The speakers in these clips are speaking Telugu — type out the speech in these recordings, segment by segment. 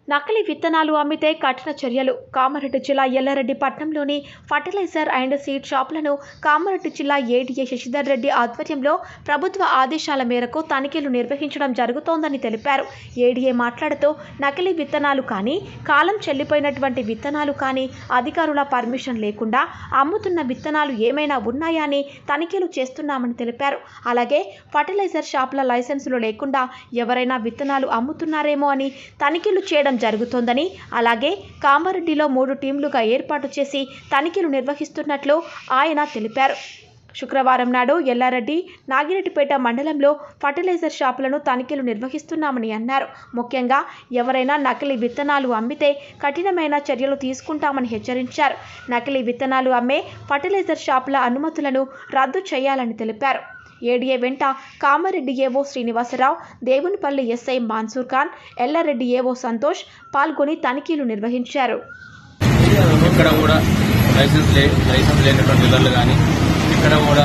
నకిలీ విత్తనాలు అమ్మితే కఠిన చర్యలు కామారెడ్డి జిల్లా ఎల్లారెడ్డి పట్టణంలోని ఫర్టిలైజర్ అండ్ సీడ్ షాపులను కామారెడ్డి జిల్లా ఏడీఏ శశిధర్ రెడ్డి ఆధ్వర్యంలో ప్రభుత్వ ఆదేశాల మేరకు తనిఖీలు నిర్వహించడం జరుగుతోందని తెలిపారు ఏడీఏ మాట్లాడుతూ నకిలీ విత్తనాలు కానీ కాలం చెల్లిపోయినటువంటి విత్తనాలు కానీ అధికారుల పర్మిషన్ లేకుండా అమ్ముతున్న విత్తనాలు ఏమైనా ఉన్నాయా అని తనిఖీలు చేస్తున్నామని తెలిపారు అలాగే ఫర్టిలైజర్ షాపుల లైసెన్సులు లేకుండా ఎవరైనా విత్తనాలు అమ్ముతున్నారేమో అని తనిఖీలు చేయడం జరుగుతోందని అలాగే కామారెడ్డిలో మూడు టీంలుగా ఏర్పాటు చేసి తనిఖీలు నిర్వహిస్తున్నట్లు ఆయన తెలిపారు శుక్రవారం నాడు ఎల్లారెడ్డి నాగిరెడ్డిపేట మండలంలో ఫర్టిలైజర్ షాపులను తనిఖీలు నిర్వహిస్తున్నామని అన్నారు ముఖ్యంగా ఎవరైనా నకిలీ విత్తనాలు అమ్మితే కఠినమైన చర్యలు తీసుకుంటామని హెచ్చరించారు నకిలీ విత్తనాలు అమ్మే ఫర్టిలైజర్ షాపుల అనుమతులను రద్దు చేయాలని తెలిపారు ఏడీఏ వెంట Kamareddy AO Srinivasarao Devunipalli SI Mansoor Khan Yellareddy AO Santosh పాల్గొని తనిఖీలు నిర్వహించారు ఎక్కడ కూడా లైసెన్స్ లే లైసెన్స్ లేనటువంటి డీలర్లు కానీ ఎక్కడ కూడా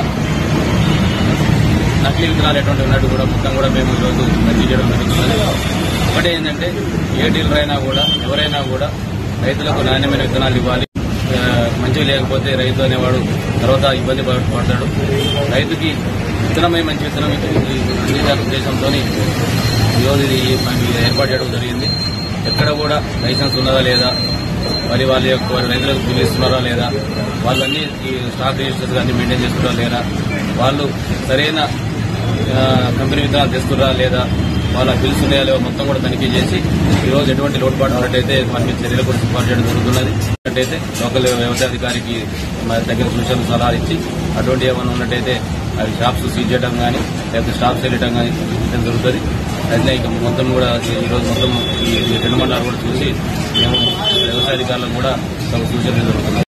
నకిలీ విత్తనాలు ఎటువంటి ఉన్నట్టు కూడా మొత్తం కూడా మేము ఈరోజు తనిఖీ చేయడం జరుగుతున్నది ఒకటి ఏంటంటే ఏ డీలర్ అయినా కూడా ఎవరైనా కూడా రైతులకు నాణ్యమైన విత్తనాలు ఇవ్వాలి ఆ, మంచిగా లేకపోతే రైతు అనేవాడు తర్వాత ఇబ్బంది పడ- పడతాడు రైతుకి విత్తనమే మంచి విత్తనం అందించాల ఉద్దేశంతో ఈరోజు ఇది మనకి ఏర్పాటు చేయడం జరిగింది ఎక్కడ కూడా లైసెన్స్ ఉన్నదా లేదా మరి వాళ్ళ యొక్క వారి రైతులకు బిల్లు ఇస్తున్నారా లేదా వాళ్ళన్నీ ఈ స్టాక్ రిజిస్టర్స్ అన్ని మెయింటైన్ చేస్తున్నారా లేదా వాళ్ళు సరైన ఆ, కంపెనీ విత్తనాలు తెస్తున్నారా లేదా వాళ్ళ బిల్స్ ఉన్నాయా లేవో మొత్తం కూడా తనిఖీ చేసి ఈ రోజు ఎటువంటి లోటుపాటు ఉన్నట్టయితే మన మీద చర్యలు కూడా సిఫార్సు చేయడం జరుగుతున్నది ఉన్నట్టయితే లోకల్ వ్యవసాయ అధికారికి మరి తగిన సూచనలు సలహాలు ఇచ్చి అటువంటి ఏమైనా ఉన్నట్టయితే అవి షాప్స్ సీజ్ చేయడం కానీ లేకపోతే స్టాప్స్ వెళ్ళటం కానీ చేయడం జరుగుతుంది అయితే ఇక మొత్తం కూడా ఈ రోజు మొత్తం ఈ రెండు మండలాలు కూడా చూసి మేము వ్యవసాయ అధికారులకు కూడా తమ సూచనలు జరుగుతున్నాయి